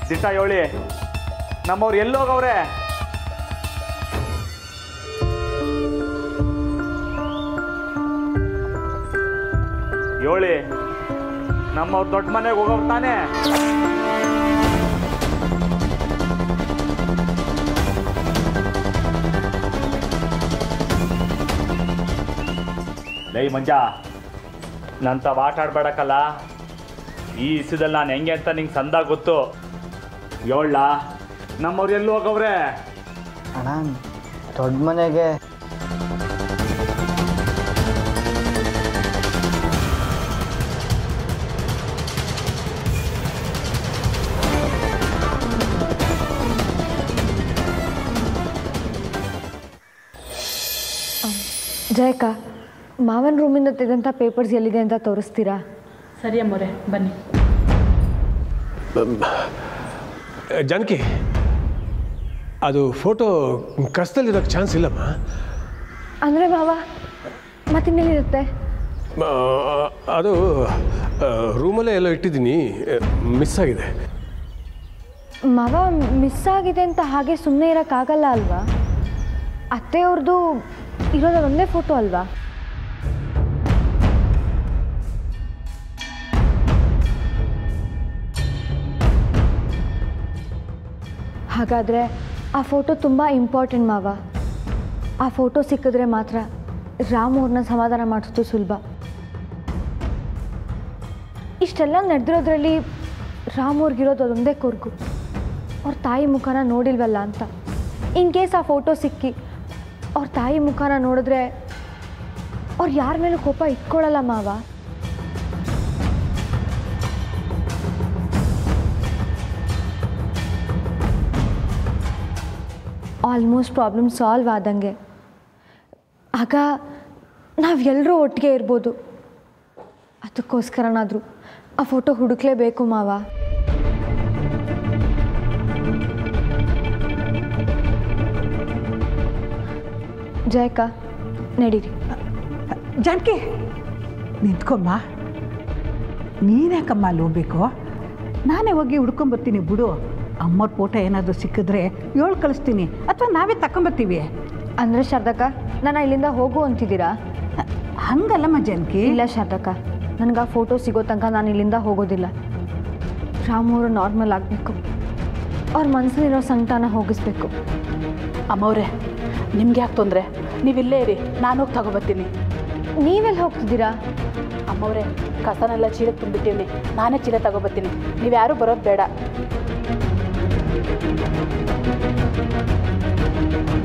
ದಿಟ್ಟ ಹೇಳಿ ನಮ್ಮವ್ರು ಎಲ್ಲೋಗವ್ರೆ ಹೇಳಿ ನಮ್ಮವ್ರು ದೊಡ್ಡ ಮನೆಗೆ ಹೋಗೋರು ತಾನೇ ಲೈ ಮಂಜ ನಂತ ಆಟ ಆಡ್ಬೇಡಕ್ಕಲ್ಲ ಈ ಇಸದಲ್ಲಿ ನಾನು ಹೆಂಗೆ ಅಂತ ನಿಂಗೆ ಸಂದ ಗೊತ್ತು ಏಳ್ಲ ನಮ್ಮವ್ರು ಎಲ್ಲಿ ಹೋಗವ್ರೆ ಅಣ್ಣ ದೊಡ್ಡ ಮನೆಗೆ ಜಯಕ್ಕ ಮಾವನ ರೂಮಿಂದ ತೆಗೆದಂಥ ಪೇಪರ್ಸ್ ಎಲ್ಲಿದೆ ಅಂತ ತೋರಿಸ್ತೀರಾ ಸರಿ ಅಮ್ಮೋರೆ ಬನ್ನಿ ಜಾನಕಿ ಅದು ಫೋಟೋ ಕಷ್ಟದಲ್ಲಿರೋಕ್ಕೆ ಚಾನ್ಸ್ ಇಲ್ಲಮ್ಮ ಅಂದರೆ ಮಾವ ಮತ್ತಿನ್ನೆಲ್ಲಿರುತ್ತೆ ಆ, ಅದು ರೂಮಲ್ಲೇ ಎಲ್ಲೋ ಇಟ್ಟಿದ್ದೀನಿ ಮಿಸ್ ಆಗಿದೆ ಮಾವ ಮಿಸ್ ಆಗಿದೆ ಅಂತ ಹಾಗೆ ಸುಮ್ಮನೆ ಇರೋಕ್ಕಾಗಲ್ಲ ಅಲ್ವಾ ಅತ್ತೆಯವ್ರದ್ದು ಇರೋದು ಒಂದೇ ಫೋಟೋ ಅಲ್ವಾ ಹಾಗಾದರೆ ಆ ಫೋಟೋ ತುಂಬ ಇಂಪಾರ್ಟೆಂಟ್ ಮಾವ ಆ ಫೋಟೋ ಸಿಕ್ಕಿದ್ರೆ ಮಾತ್ರ ರಾಮ್ ಅವ್ರನ್ನ ಸಮಾಧಾನ ಮಾಡಿಸೋದು ಸುಲಭ ಇಷ್ಟೆಲ್ಲ ನಡೆದಿರೋದ್ರಲ್ಲಿ ರಾಮ್ ಅವ್ರಿಗಿರೋದು ಅದೊಂದೇ ಕೊರ್ಗು ಅವ್ರ ತಾಯಿ ಮುಖನ ನೋಡಿಲ್ವಲ್ಲ ಅಂತ ಇನ್ ಕೇಸ್ ಆ ಫೋಟೋ ಸಿಕ್ಕಿ ಅವ್ರ ತಾಯಿ ಮುಖನ ನೋಡಿದ್ರೆ ಅವ್ರು ಯಾರ ಮೇಲೂ ಕೋಪ ಇಟ್ಕೊಳ್ಳಲ್ಲ ಮಾವ ಆಲ್ಮೋಸ್ಟ್ ಪ್ರಾಬ್ಲಮ್ ಸಾಲ್ವ್ ಆದಂಗೆ ಆಗ ನಾವೆಲ್ಲರೂ ಒಟ್ಟಿಗೆ ಇರ್ಬೋದು ಅದಕ್ಕೋಸ್ಕರನಾದರೂ ಆ ಫೋಟೋ ಹುಡುಕ್ಲೇಬೇಕು ಮಾವ ಜಯಕ್ಕ ನಡೀರಿ ಜಾನಕಿ ನಿಂತ್ಕೊಮ್ಮ ನೀನ್ಯಾಕಮ್ಮ ಅಲ್ಲಿ ಹೋಗ್ಬೇಕು ನಾನೇ ಹೋಗಿ ಹುಡ್ಕೊಂಬರ್ತೀನಿ ಬಿಡು ಅಮ್ಮವ್ರ ಫೋಟೋ ಏನಾದರೂ ಸಿಕ್ಕಿದ್ರೆ ಏಳು ಕಳಿಸ್ತೀನಿ ಅಥವಾ ನಾವೇ ತಗೊಂಬರ್ತೀವಿ ಅಂದರೆ ಶಾರದಕ್ಕ ನಾನು ಇಲ್ಲಿಂದ ಹೋಗು ಅಂತಿದ್ದೀರಾ ಹಂಗಲ್ಲಮ್ಮ ಜಾನಕಿ ಇಲ್ಲ ಶಾರದಕ್ಕ ನನಗೆ ಆ ಫೋಟೋ ಸಿಗೋ ತನಕ ನಾನು ಇಲ್ಲಿಂದ ಹೋಗೋದಿಲ್ಲ ರಾಮು ಅವರು ನಾರ್ಮಲ್ ಆಗಬೇಕು ಅವ್ರ ಮನಸ್ಸಲ್ಲಿರೋ ಸಂಕಟನ ಹೋಗಿಸ್ಬೇಕು ಅಮ್ಮವ್ರೆ ನಿಮ್ಗೆ ಯಾಕೆ ತೊಂದರೆ ನೀವಿಲ್ಲೇ ಇರಿ ನಾನು ಹೋಗಿ ತಗೊಬರ್ತೀನಿ ನೀವೆಲ್ಲಿ ಹೋಗ್ತಿದ್ದೀರಾ ಅಮ್ಮವ್ರೆ ಕಸನೆಲ್ಲ ಚೀಲಕ್ಕೆ ತುಂಬಿಟ್ಟಿವ್ನಿ ನಾನೇ ಚೀಲ ತಗೊಬರ್ತೀನಿ ನೀವು ಯಾರೂ ಬರೋದು ಬೇಡ